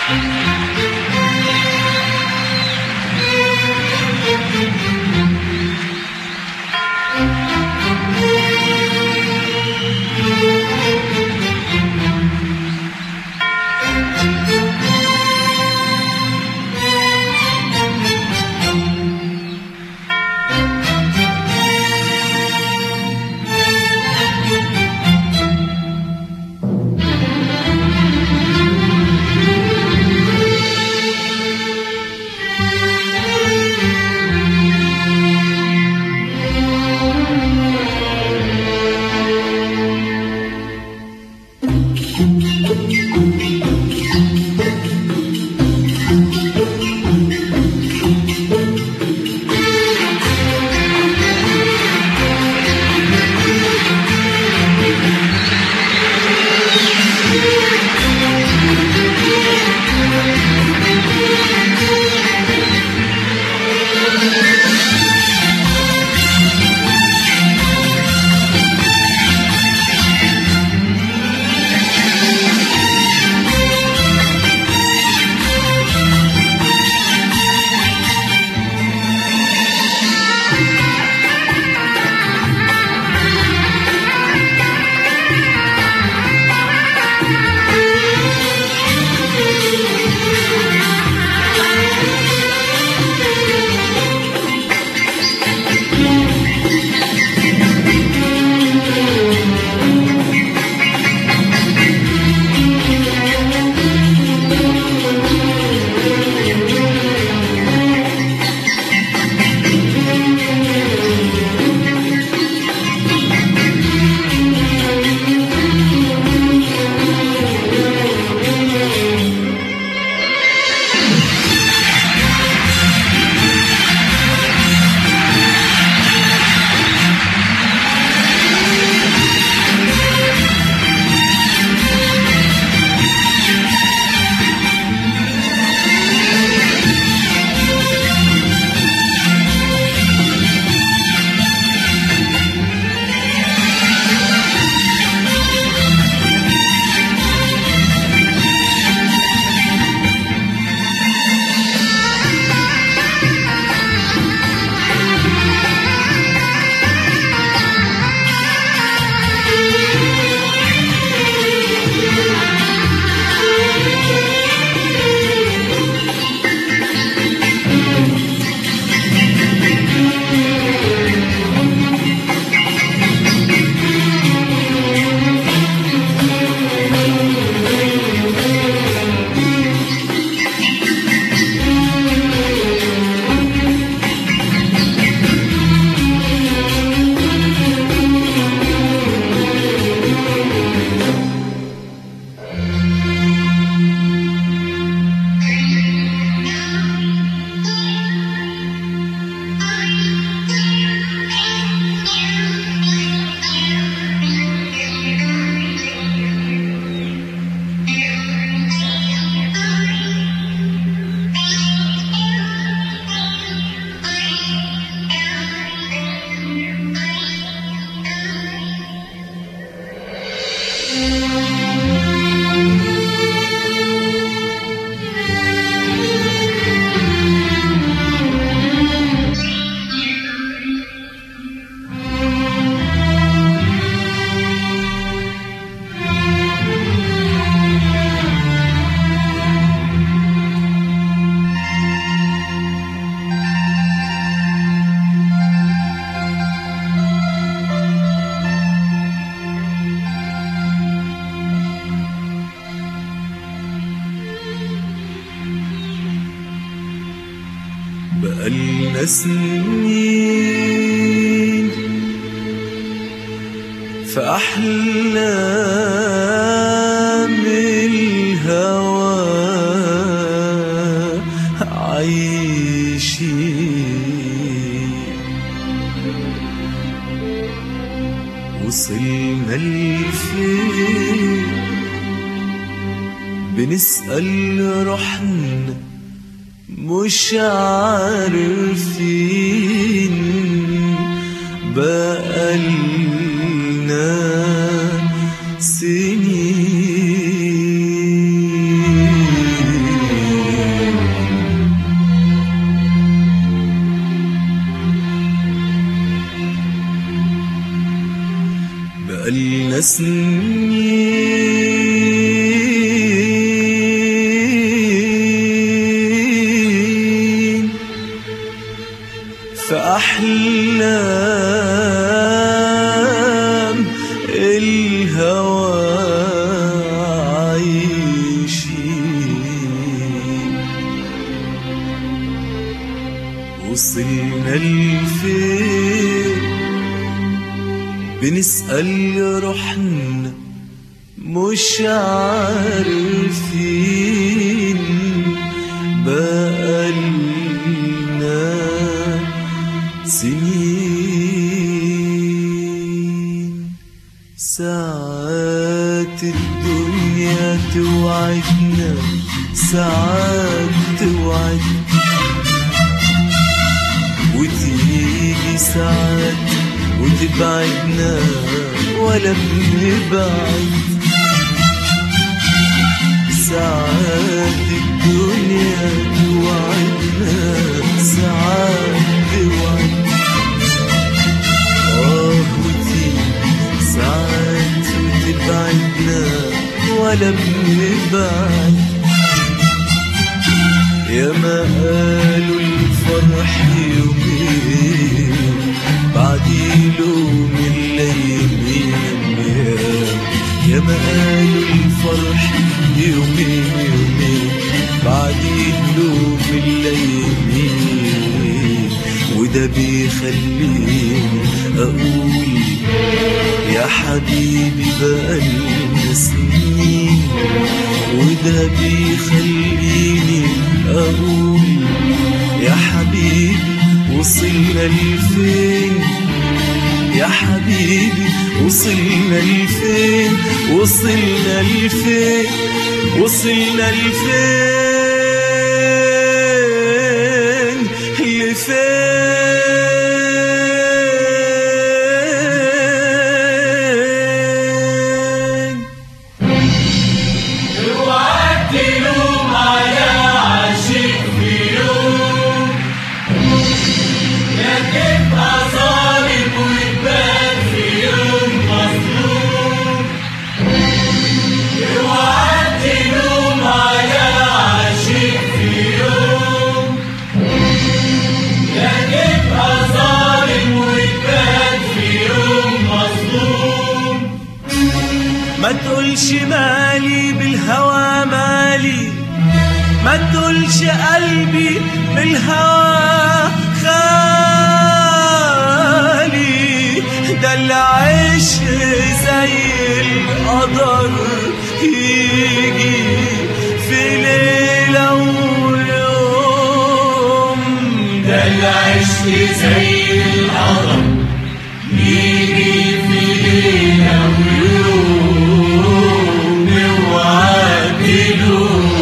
بقالنا سنين في أحلام الهوى عايشين وصلنا لفين بنسأل روحنا مش عارفين بقالنا سنين وصلنا لفين بنسأل روحنا مش عارفين بقالنا سنين ساعات الدنيا توعدنا ساعات توعدنا وتيجي ساعات وتبعدنا ولا بنبعد ساعات الدنيا توعدنا ساعات توعد آه وتيجي ساعات وتبعدنا ولا بنبعد يا ما قالوا الفرح يومين بعد يلوم الليمين يا ما قالوا الفرح يومين يومين بعد يلوم الليمين وده بيخليني اقول يا حبيبي بقالنا سنين وده بيخليني اقول يا حبيبي وصلنا لفين يا حبيبي وصلنا لفين وصلنا لفين وصلنا لفين لفين اوعى تلوم على عاشق في يوم يا تبقى ظالم وتبان في يوم مظلوم اوعى تلوم على عاشق في يوم يا تبقى ظالم وتبان في يوم مظلوم ما تقولش مالي بالهوى مالي ما تقولش قلبي بالهوى خالي ده اللي عيش زي القدر يجي في ليلة ويوم ده اللي عشت زي العظم يجي في ليلة ويوم اوعى تلوم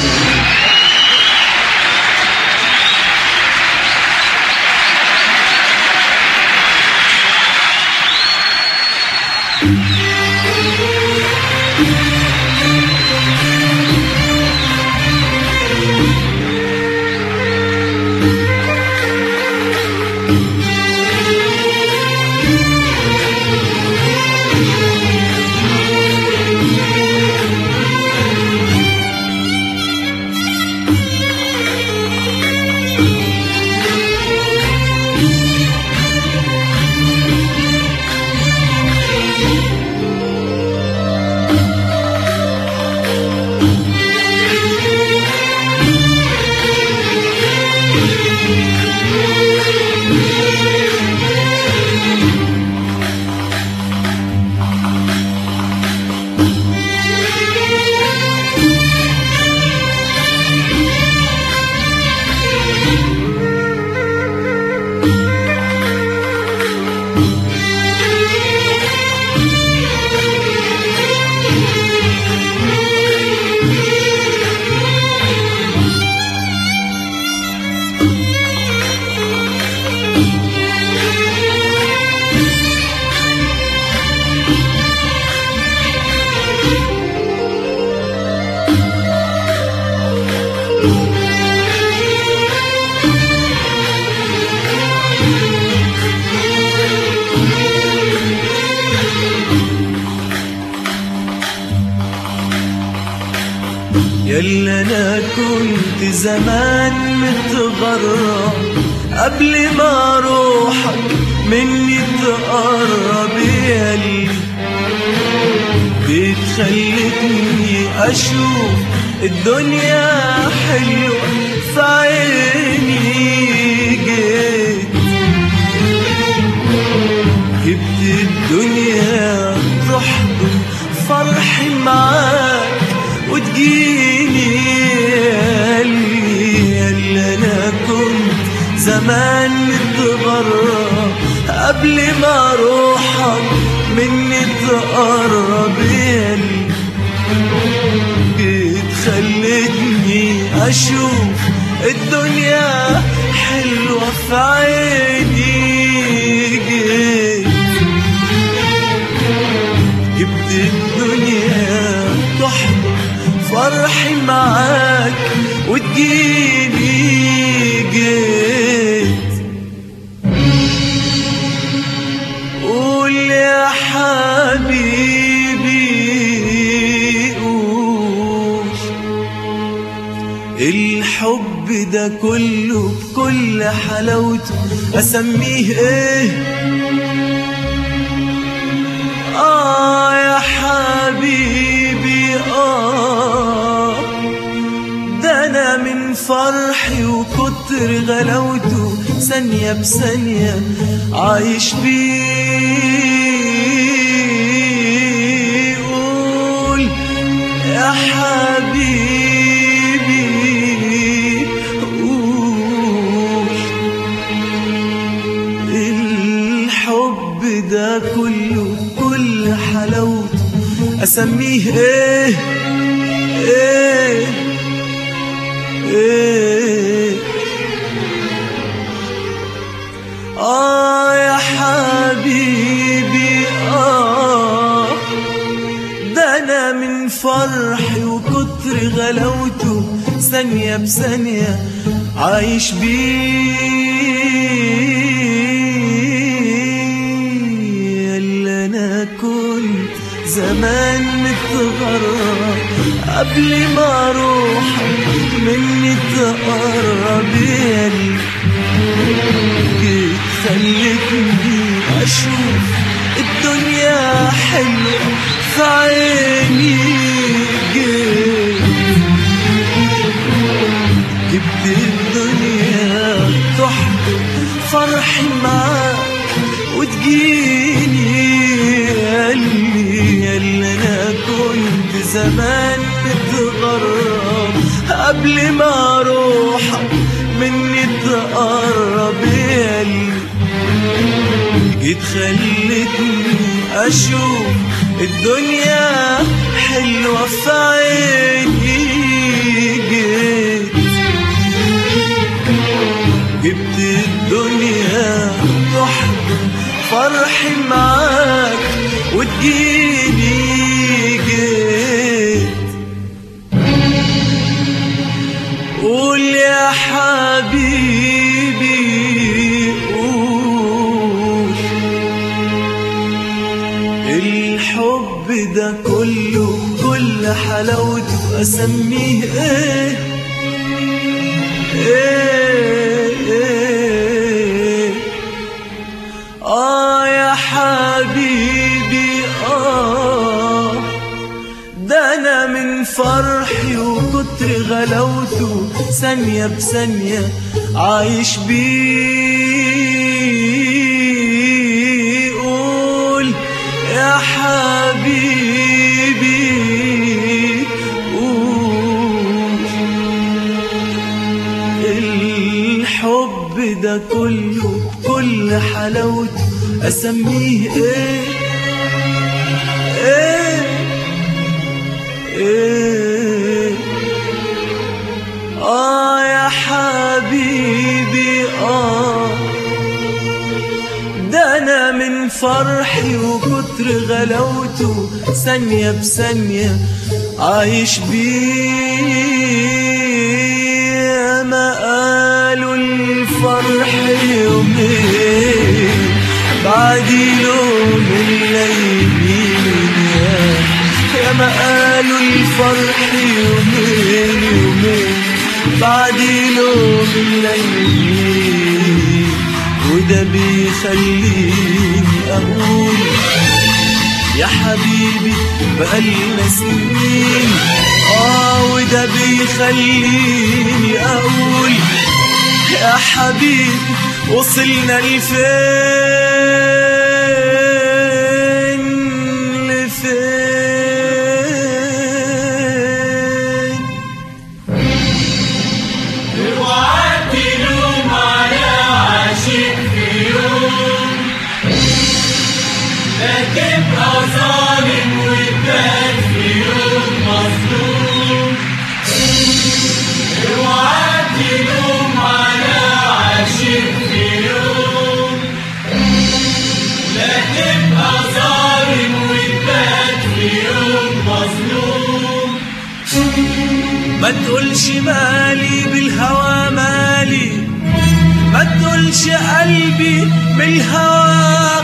يلا انا كنت زمان متغرب قبل ما روحك مني تقرب ياللي بتخلتني اشوف الدنيا حلوة في عيني جيت الدنيا تحضن فرحي معاك وتجيني اللي اللي انا كنت زمان متغرب قبل ما روحك مني تقرب يلي جيت خلتني اشوف الدنيا حلوة في عيني جيت جبت الدنيا تحضر فرحي معاك وتجيني جيت قول يا حبيبي قول الحب ده كله بكل حلاوته اسميه ايه آه يا حبيبي آه ده أنا من فرحي وكتر غلاوته ثانية بثانية عايش بيه قول يا حبيبي قول الحب ده كله كل حلاوته اسميه ايه ايه ايه اه يا حبيبي اه ده انا من فرحي وكتر غلاوته ثانية بثانية عايش بيه اللي انا كنت زمان متغرب قبل ما اروح مني تقرب يلي جيت خلتني اشوف الدنيا حلوة في عيني جيت جبت الدنيا تحضر فرحي معاك وتجيني ياللي ياللي انا كنت زمان متغرب قبل ما اروحك مني تقرب ياللي جيت خلتني اشوف الدنيا حلوة في عيني جيت جبت الدنيا تحضن فرحي معاك وتجيني جيت قول يا حبيبي قول الحب ده كله كل حلاوته اسميه ايه ايه ايه اه يا حبيبي اه ده انا من فرحي وكتر غلاوته ثانية بثانية عايش بيه قول يا حبيبي قول الحب ده كله كل حلاوته اسميه ايه ايه ايه اه يا حبيبي اه ده انا من فرحي وكتر غلاوته ثانية بثانية عايش بيه ما قالوا الفرح يومين بعد يوم الليلين يا يا ما قالوا الفرح يومين يومين بعد يوم الليلين وده بيخليني اقول يا حبيبي بقالنا سنين اه وده بيخليني اقول يا حبيبي وصلنا لفين ما تقولش مالي بالهوى مالي ما تقولش قلبي بالهوى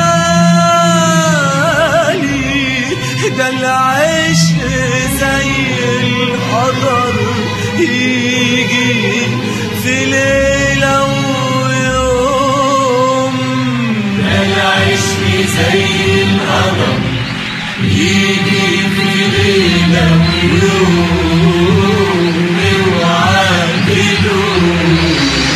خالي ده العشق زي القدر يجي في ليلة ويوم العشق زي القدر يجي في ليلة ويوم وعادلون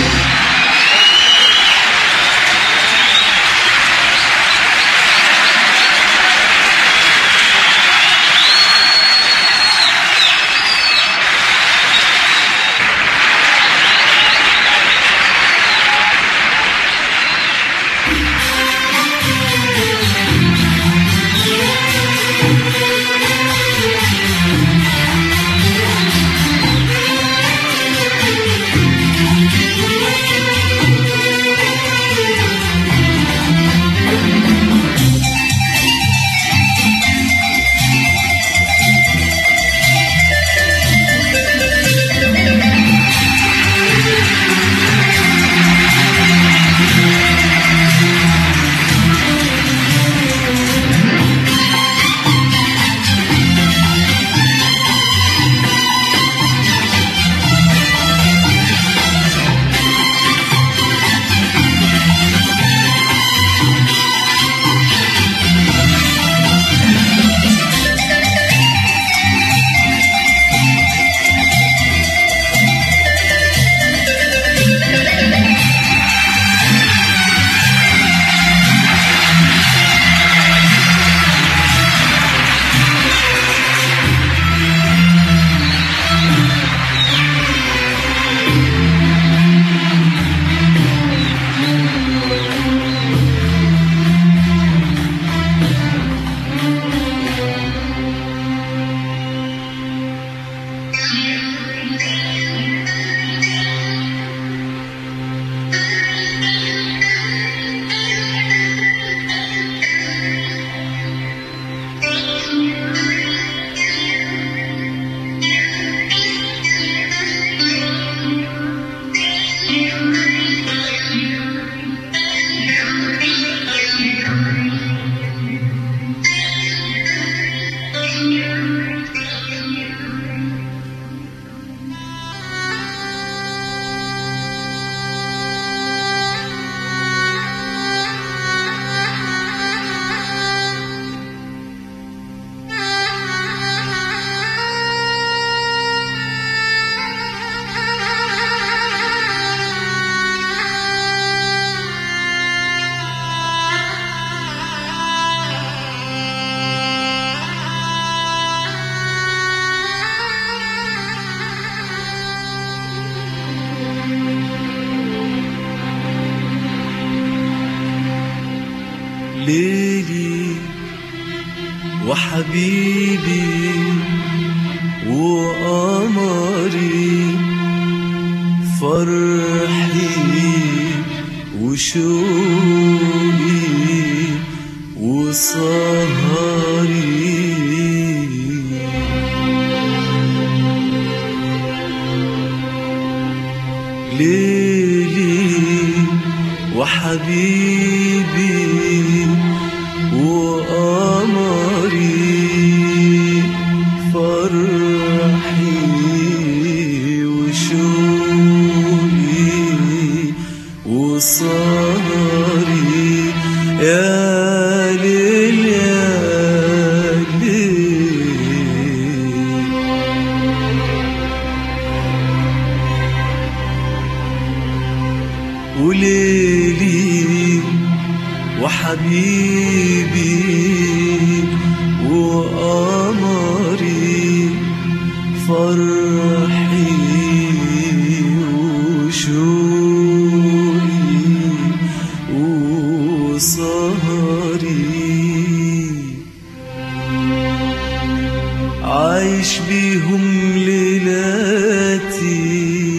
ليلي وحبيبي وقمري فرحي وشوقي وسهري ليلي وحبيبي وقمري فرحي وشوقي وسهري يا ليل يا ليل وليلي وحبيبي وقمري فرحي وشوقي وسهري عايش بيهم ليلاتي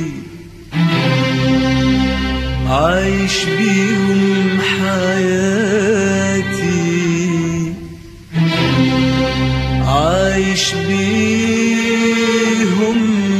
عايش بيهم حياتي عايش بيهم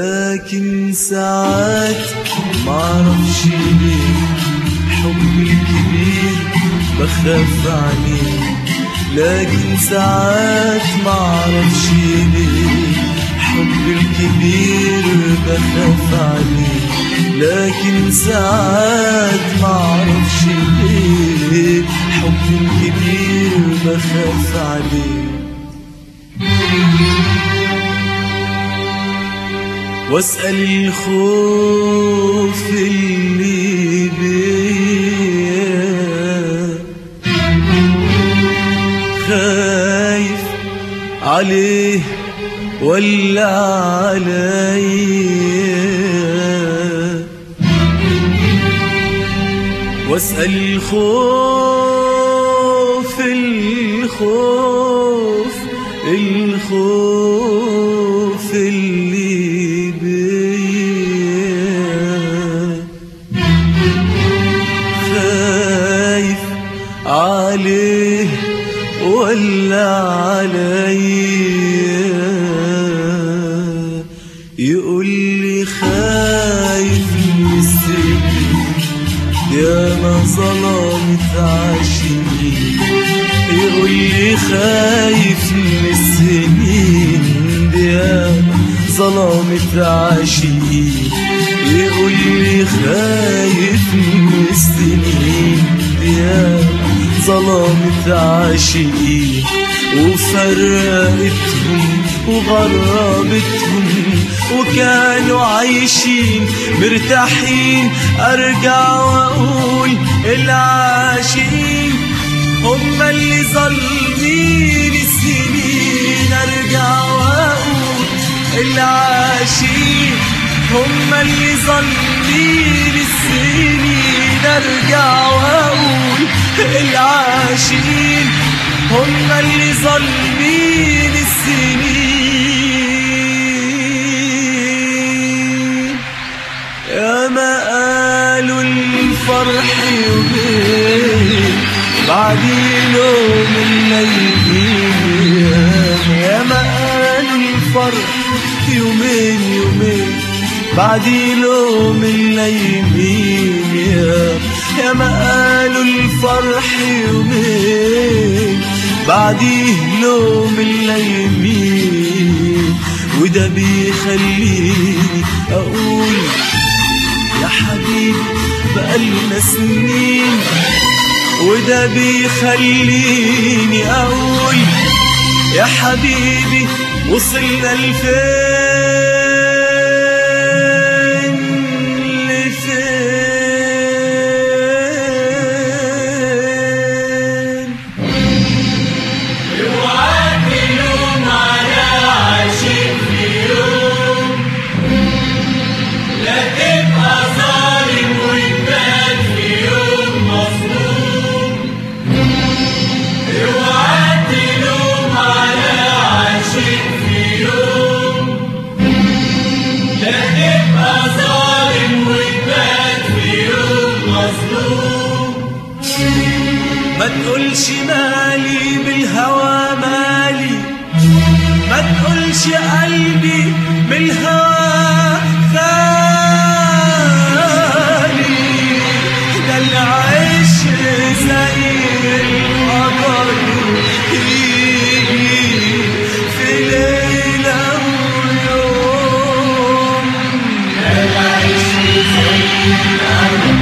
لكن ساعات معرفش ليه حبي الكبير بخاف عليه لكن ساعات معرفش ليه حبي الكبير بخاف عليه لكن ساعات معرفش ليه حبي الكبير بخاف عليه واسأل الخوف اللي بيا خايف عليه ولا عليا واسأل الخوف الخوف الخوف اللي بيا خايف عليه ولا عليا يقول لي خايف من السجن يا ما ظلمت عاشقين يقول لي خايف من السنين يا ما ظلمت عاشقين يقول لي خايف من السنين يا ما ظلمت عاشقين وفرقتهم وغربتهم وكانوا عايشين مرتاحين ارجع واقول العاشقين هم اللي ظالمين السنين ارجع واقول العاشقين هم اللي ظالمين السنين ارجع واقول العاشقين هم اللي ظالمين السنين يا ما قالوا الفرح يومين بعد يوم الليل يا ما قالوا الفرح يومين يومين بعد يوم الليل يا يا ما قالوا الفرح يومين بعديه لوم الليمين وده بيخليني اقول يا حبيبي بقالنا سنين وده بيخليني اقول يا حبيبي وصلنا لفين لفين اوعى تلوم على عاشق في يوم لا تبقى ظالم وتبات في يوم مظلوم اوعى تلوم على عاشق في يوم لا تبقى ظالم وتبات في يوم مظلوم ما تقولش مالي بالهوى مالي ما تقولش قلبي بالهوى خالي ده العشق زي القمر يجي في ليلة ويوم العشق زي القمر